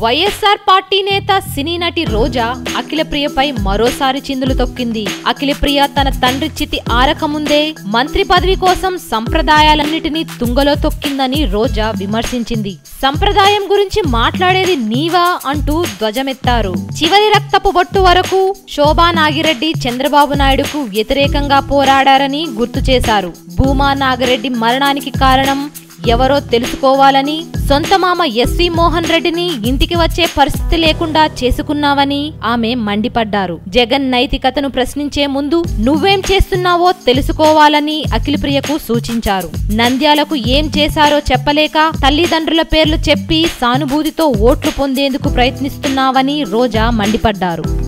YSR party నేత సినీ నటి రోజా అఖిలప్రియపై మరోసారి చిందులు తొక్కింది అఖిలప్రియ తన తండ్రి చితి ఆరకముందే మంత్రి పదవి కోసం సంప్రదాయాలన్నిటినీ తుంగలో తొక్కిందని రోజా విమర్శించింది సంప్రదాయం గురించి మాట్లాడేది నీవా అంటూ ధ్వజమెత్తారు చివరి రక్తపు బొట్టు వరకు శోభా నాగిరెడ్డి చంద్రబాబు నాయుడుకు వ్యతిరేకంగా పోరాడారని గుర్తు చేశారు భూమా నాగిరెడ్డి మరణానికి కారణం ఎవరో తెలుసుకోవాలని సొంత మామ ఎస్వి మోహన్ రెడ్డిని ఇంటికి వచ్చే పరిస్థితి లేకుండా చేసుకున్నావని ఆమె మండిపడ్డారు జగన్ నైతికతను ప్రశ్నించే ముందు నువ్వేం చేస్తున్నావో తెలుసుకోవాలని అఖిలప్రియకు సూచించారు నంద్యాలకు ఏం చేశారో చెప్పలేక తల్లిదండ్రుల పేర్లు చెప్పి సానుభూతితో ఓట్లు పొందేందుకు ప్రయత్నిస్తున్నావని రోజా మండిపడ్డారు